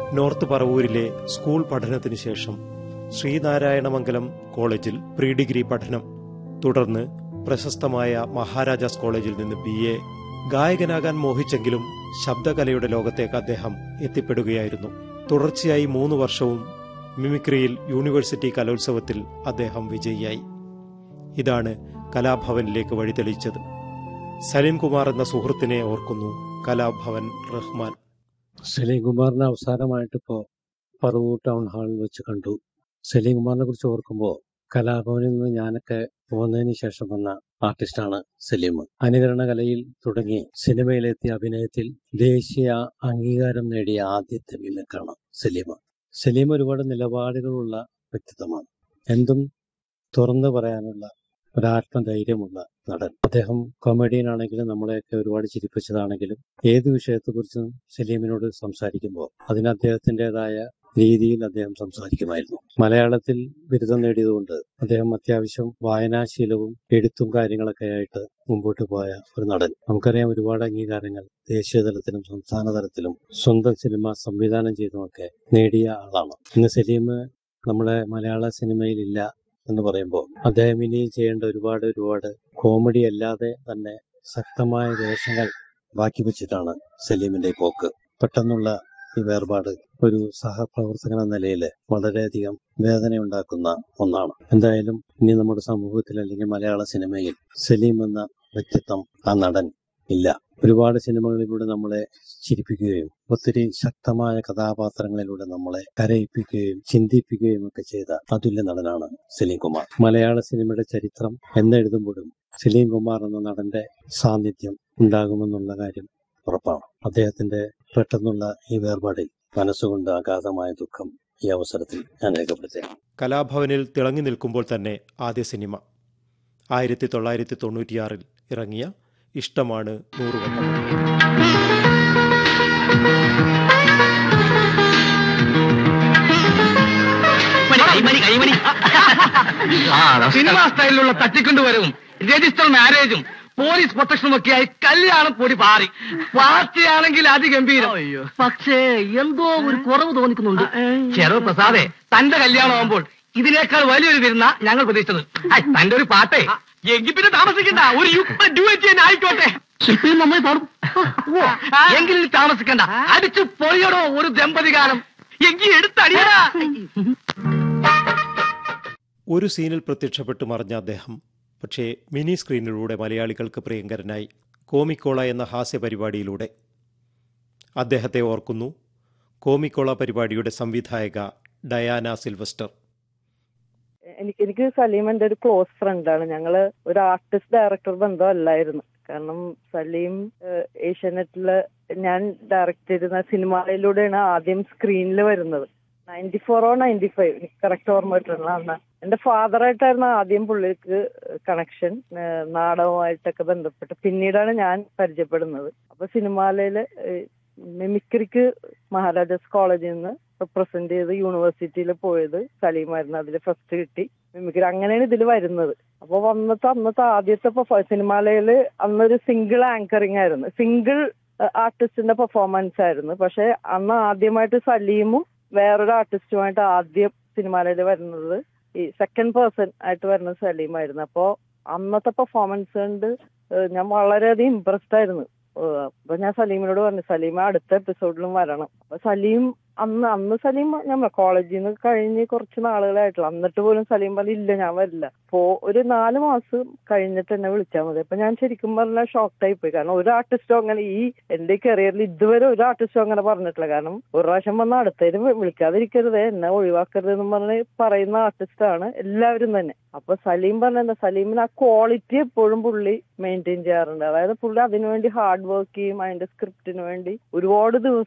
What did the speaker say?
north പറവൂരിലെ school പഠനത്തിനു ശേഷം ശ്രീനാരായണമംഗലം കോളേജിൽ pre degree പഠനം തുടർന്ന് പ്രശസ്തമായ മഹാരാജാസ് കോളേജിൽ നിന്ന് ബി എ ഗായകനാകാൻ മോഹിച്ചെങ്കിലും ശബ്ദകലയുടെ ലോകത്തേക്ക് അദ്ദേഹം എത്തിപ്പെടുകയായിരുന്നു തുടർച്ചയായി മൂന്ന് വർഷവും മിമിക്രിയിൽ യൂണിവേഴ്സിറ്റി കലോത്സവത്തിൽ അദ്ദേഹം വിജയിയായി ഇതാണ് കലാഭവനിലേക്ക് വഴിതെളിച്ചത് സലീം കുമാർ എന്ന സുഹൃത്തിനെ ഓർക്കുന്നു കലാഭവൻ റഹ്മാൻ സലീം കുമാറിനെ അവസാനമായിട്ട് ഇപ്പോൾ പറവൂർ ടൗൺ ഹാളിൽ വെച്ച് കണ്ടു സലീം കുമാറിനെ കുറിച്ച് ഓർക്കുമ്പോൾ കലാഭവനിൽ നിന്ന് ഞാനൊക്കെ പോകുന്നതിന് ശേഷം വന്ന ആർട്ടിസ്റ്റാണ് സലീം അനുകരണ കലയിൽ തുടങ്ങി സിനിമയിലെത്തിയ അഭിനയത്തിൽ ദേശീയ അംഗീകാരം നേടിയ ആദ്യത്തെ മിമിക്കാണ് സലീം സലീം ഒരുപാട് നിലപാടുകളുള്ള വ്യക്തിത്വമാണ് എന്തും തുറന്നു പറയാനുള്ള ഒരാത്മധൈര്യമുള്ള നടൻ അദ്ദേഹം കൊമേഡിയൻ ആണെങ്കിലും നമ്മളെയൊക്കെ ഒരുപാട് ചിരിപ്പിച്ചതാണെങ്കിലും ഏത് വിഷയത്തെക്കുറിച്ചും സലീമിനോട് സംസാരിക്കുമ്പോൾ അതിന് അദ്ദേഹത്തിൻ്റെതായ രീതിയിൽ അദ്ദേഹം സംസാരിക്കുമായിരുന്നു മലയാളത്തിൽ ബിരുദം നേടിയതുകൊണ്ട് അദ്ദേഹം അത്യാവശ്യം വായനാശീലവും എഴുത്തും കാര്യങ്ങളൊക്കെ ആയിട്ട് മുമ്പോട്ട് പോയ ഒരു നടൻ നമുക്കറിയാം ഒരുപാട് അംഗീകാരങ്ങൾ ദേശീയ തലത്തിലും സംസ്ഥാന തലത്തിലും സ്വന്തം സിനിമ സംവിധാനം ചെയ്തുമൊക്കെ നേടിയ ആളാണ് ഇന്ന് സലീം നമ്മുടെ മലയാള സിനിമയിൽ ഇല്ല എന്ന് പറയുമ്പോൾ അദ്ദേഹം ഇനി ചെയ്യേണ്ട ഒരുപാട് ഒരുപാട് കോമഡി അല്ലാതെ തന്നെ ശക്തമായ വേഷങ്ങൾ ബാക്കി വെച്ചിട്ടാണ് സലീമിന്റെ ഈ പോക്ക് പെട്ടെന്നുള്ള ഈ വേർപാട് ഒരു സഹപ്രവർത്തകൻ എന്ന നിലയിൽ വളരെയധികം വേദനയുണ്ടാക്കുന്ന ഒന്നാണ് എന്തായാലും ഇനി നമ്മുടെ സമൂഹത്തിൽ അല്ലെങ്കിൽ മലയാള സിനിമയിൽ സലീം എന്ന വ്യക്തിത്വം ആ നടൻ ഇല്ല ഒരുപാട് സിനിമകളിലൂടെ നമ്മളെ ചിരിപ്പിക്കുകയും ഒത്തിരി ശക്തമായ കഥാപാത്രങ്ങളിലൂടെ നമ്മളെ കരയിപ്പിക്കുകയും ചിന്തിപ്പിക്കുകയും ഒക്കെ ചെയ്ത അതുല്യ നടനാണ് സലീം കുമാർ മലയാള സിനിമയുടെ ചരിത്രം എന്നെഴുതുമ്പോഴും സലീം കുമാർ എന്ന നടന്റെ സാന്നിധ്യം ഉണ്ടാകുമെന്നുള്ള കാര്യം ഉറപ്പാണ് അദ്ദേഹത്തിന്റെ പെട്ടെന്നുള്ള ഈ വേർപാടിൽ മനസ്സുകൊണ്ട് അഗാധമായ ദുഃഖം ഈ അവസരത്തിൽ ഞാൻ രേഖപ്പെടുത്തുകയാണ് കലാഭവനിൽ തിളങ്ങി നിൽക്കുമ്പോൾ തന്നെ ആദ്യ സിനിമ ആയിരത്തി തൊള്ളായിരത്തി തൊണ്ണൂറ്റിയാറിൽ ഇറങ്ങിയ ഇഷ്ടമാണ് നൂറുവട്ടം കൈമണി കൈമണി സിനിമ സ്റ്റൈലിലുള്ള തട്ടിക്കൊണ്ടുവരവും രജിസ്റ്റർ മാരേജും പോലീസ് പ്രൊട്ടക്ഷനും ഒക്കെയായി കല്യാണം പൊടി പാറി പാർട്ടിയാണെങ്കിൽ അതിഗംഭീരം പക്ഷേ എന്തോ ഒരു കുറവ് തോന്നിക്കുന്നുണ്ട് ചെറു പ്രസാദേ തന്റെ കല്യാണം ആവുമ്പോൾ ഇതിനേക്കാൾ വലിയൊരു വിരുന്ന ഞങ്ങൾ പ്രതീക്ഷിച്ചത് ഐ, തന്റെ ഒരു പാട്ടേ എങ്കിൽ പിന്നെ താമസിക്കണ്ട ഒരു യുക്ത ഡ്യൂറ്റ് ആയിക്കോട്ടെ ശില്പിയും നമ്മൾ പാടും എങ്കിൽ താമസിക്കണ്ട അടിച്ചു പൊളിയടോ ഒരു ദമ്പതി കാലം എങ്കിൽ എടുത്തടിയടാ ഒരു സീനിൽ പ്രത്യക്ഷപ്പെട്ട് മറഞ്ഞ അദ്ദേഹം പക്ഷേ മിനി സ്ക്രീനിലൂടെ മലയാളികൾക്ക് പ്രിയങ്കരനായി കോമിക്കോള എന്ന ഹാസ്യ പരിപാടിയിലൂടെ അദ്ദേഹത്തെ ഓർക്കുന്നു കോമിക്കോള പരിപാടിയുടെ സംവിധായക ഡയാന സിൽവസ്റ്റർ എനിക്ക് എനിക്ക് സലീം എന്റെ ഒരു ക്ലോസ് ഫ്രണ്ടാണ് ഞങ്ങള് ഒരു ആർട്ടിസ്റ്റ് ഡയറക്ടർ ബന്ധമല്ലായിരുന്നു കാരണം സലീം ഏഹ്, ഏഷ്യാനെറ്റില് ഞാൻ ഡയറക്ട് ചെയ്തിരുന്ന സിനിമയിലൂടെയാണ് ആദ്യം സ്ക്രീനിൽ വരുന്നത് നയൻറ്റി ഫോറോ നയൻറ്റി ഫൈവ് എനിക്ക് കറക്റ്റ് ഓർമ്മ കിട്ടുന്നില്ല അന്ന് എന്റെ ഫാദറായിട്ടായിരുന്നു ആദ്യം പുള്ളിക്ക് കണക്ഷൻ നാടകമായിട്ടൊക്കെ ബന്ധപ്പെട്ട് പിന്നീടാണ് ഞാൻ പരിചയപ്പെടുന്നത് അപ്പൊ സിനിമാലയില് മിമിക്രിക്ക് മഹാരാജാസ് കോളേജിൽ നിന്ന് പ്രസന്റ് ചെയ്ത് യൂണിവേഴ്സിറ്റിയിൽ പോയത് സലീമായിരുന്നു അതിൽ ഫസ്റ്റ് കിട്ടി മിമിക്രി അങ്ങനെയാണ് ഇതിൽ വരുന്നത് അപ്പൊ വന്നത്തെ അന്നത്തെ ആദ്യത്തെ പെർഫോ- സിനിമാലയില് അന്നൊരു സിംഗിൾ ആങ്കറിംഗ് ആയിരുന്നു സിംഗിൾ ആർട്ടിസ്റ്റിന്റെ പെർഫോമൻസ് ആയിരുന്നു പക്ഷെ അന്ന് ആദ്യമായിട്ട് സലീമും വേറൊരു ആർട്ടിസ്റ്റുമായിട്ട് ആദ്യം സിനിമാലയിൽ വരുന്നത് ഈ സെക്കൻഡ് പേഴ്സൺ ആയിട്ട് വരുന്നത് സലീമായിരുന്നു അപ്പോ അന്നത്തെ പെർഫോമൻസ് കൊണ്ട് ഏഹ് ഞാൻ വളരെയധികം ഇമ്പ്രസ്ഡ് ആയിരുന്നു ഏഹ് അപ്പൊ ഞാൻ സലീമിനോട് പറഞ്ഞു സലീം അടുത്ത എപ്പിസോഡിലും വരണം അപ്പൊ സലീം അന്ന് അന്ന് സലീം ഞാൻ കോളേജിൽ നിന്ന് കഴിഞ്ഞ് കുറച്ച് നാളുകളായിട്ടുള്ളൂ എന്നിട്ട് പോലും സലീം പറഞ്ഞു ഇല്ല ഞാൻ വരില്ല അപ്പോ ഒരു നാല് മാസം കഴിഞ്ഞിട്ട് എന്നെ വിളിച്ചാൽ മതി അപ്പൊ ഞാൻ ശരിക്കും പറഞ്ഞാൽ ഷോക്ക്ഡായി പോയി കാരണം ഒരു ആർട്ടിസ്റ്റും അങ്ങനെ ഈ എന്റെ കരിയറിൽ ഇതുവരെ ഒരു ആർട്ടിസ്റ്റും അങ്ങനെ പറഞ്ഞിട്ടില്ല കാരണം ഒരു പ്രാവശ്യം വന്ന അടുത്തതിന് വിളിക്കാതിരിക്കരുത് എന്നെ ഒഴിവാക്കരുത് എന്ന് പറഞ്ഞ് പറയുന്ന ആർട്ടിസ്റ്റാണ് എല്ലാവരും തന്നെ അപ്പൊ സലീം പറഞ്ഞ സലീമിന് ആ ക്വാളിറ്റി എപ്പോഴും പുള്ളി മെയിൻറ്റെയിൻ ചെയ്യാറുണ്ട് അതായത് പുള്ളി അതിനുവേണ്ടി ഹാർഡ് വർക്ക് ചെയ്യും അതിന്റെ സ്ക്രിപ്റ്റിന് വേണ്ടി ഒരുപാട് ദിവസം